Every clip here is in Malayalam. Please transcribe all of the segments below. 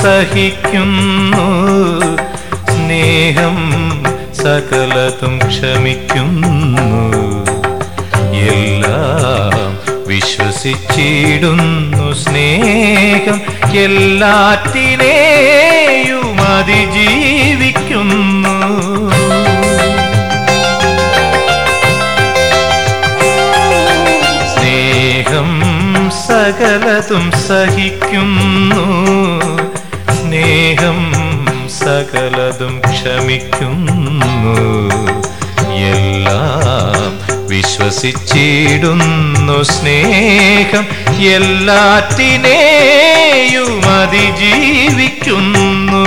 സഹിക്കുന്നു സ്നേഹം സകലതും ക്ഷമിക്കുന്നു എല്ലാം വിശ്വസിച്ചിടുന്നു സ്നേഹം എല്ലാറ്റിനെയും അതിജീവിക്കുന്നു സ്നേഹം സകലതും സഹിക്കുന്നു സ്നേഹം സകലതും ക്ഷമിക്കുന്നു എല്ലാം വിശ്വസിച്ചിടുന്നു സ്നേഹം എല്ലാറ്റിനെയും അതിജീവിക്കുന്നു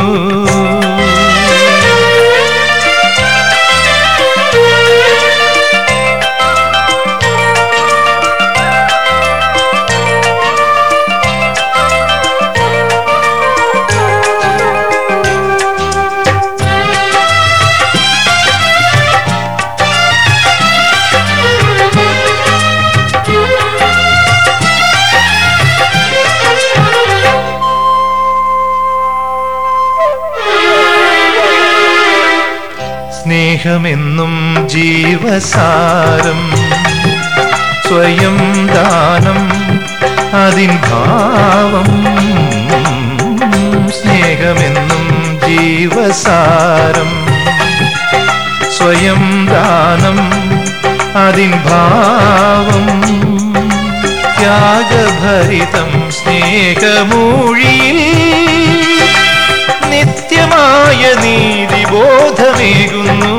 സ്നേഹമെന്നും ജീവസാരം സ്വയം ദാനം അതിൻ ഭാവം സ്നേഹമെന്നും ജീവസാരം സ്വയം ദാനം അതിൻ ഭാവം ത്യാഗഭരിതം സ്നേഹമൂഴിയിൽ നിത്യമായ നീതിബോധമേകുന്നു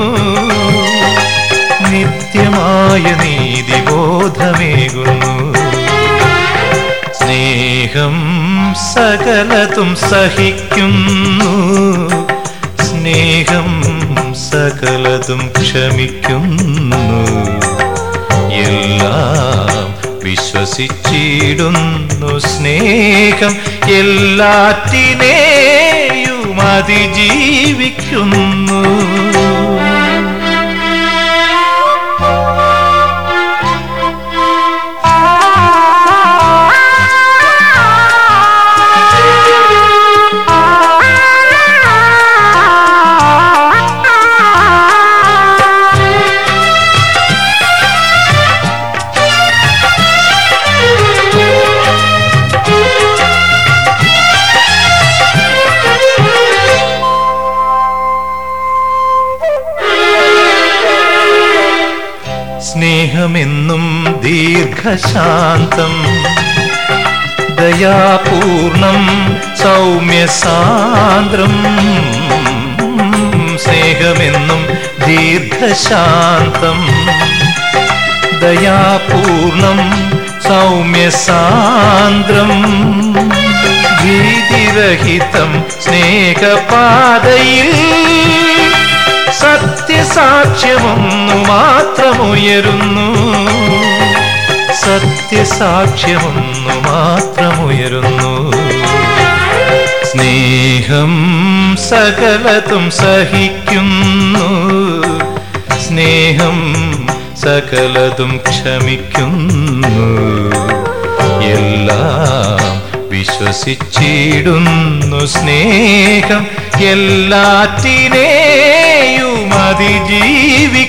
നിത്യമായ നീതിബോധമേകുന്നു സ്നേഹം സകലതും സഹിക്കുന്നു സ്നേഹം സകലതും ക്ഷമിക്കുന്നു എല്ലാം വിശ്വസിച്ചിടുന്നു സ്നേഹം എല്ലാറ്റിനെയും അതിജീവിക്കുന്നു സ്നേഹമെന്നും ദീർഘശാന്തം ദയാപൂർണം സൗമ്യസാന്ദ്രം സ്നേഹമെന്നും ദീർഘശാന്തം ദയാപൂർണം സൗമ്യസാന്ദ്രം ഭീതിരഹിതം സ്നേഹപാതയിൽ സത്യസാക്ഷ്യമൊന്നു മാത്രമുയരുന്നു സത്യസാക്ഷ്യമൊന്നു മാത്രമുയരുന്നു സ്നേഹം സകലതും സഹിക്കുന്നു സ്നേഹം സകലതും ക്ഷമിക്കുന്നു എല്ലാം വിശ്വസിച്ചിടുന്നു സ്നേഹം എല്ലാറ്റിനെയും അതിജീവിക്കുന്നു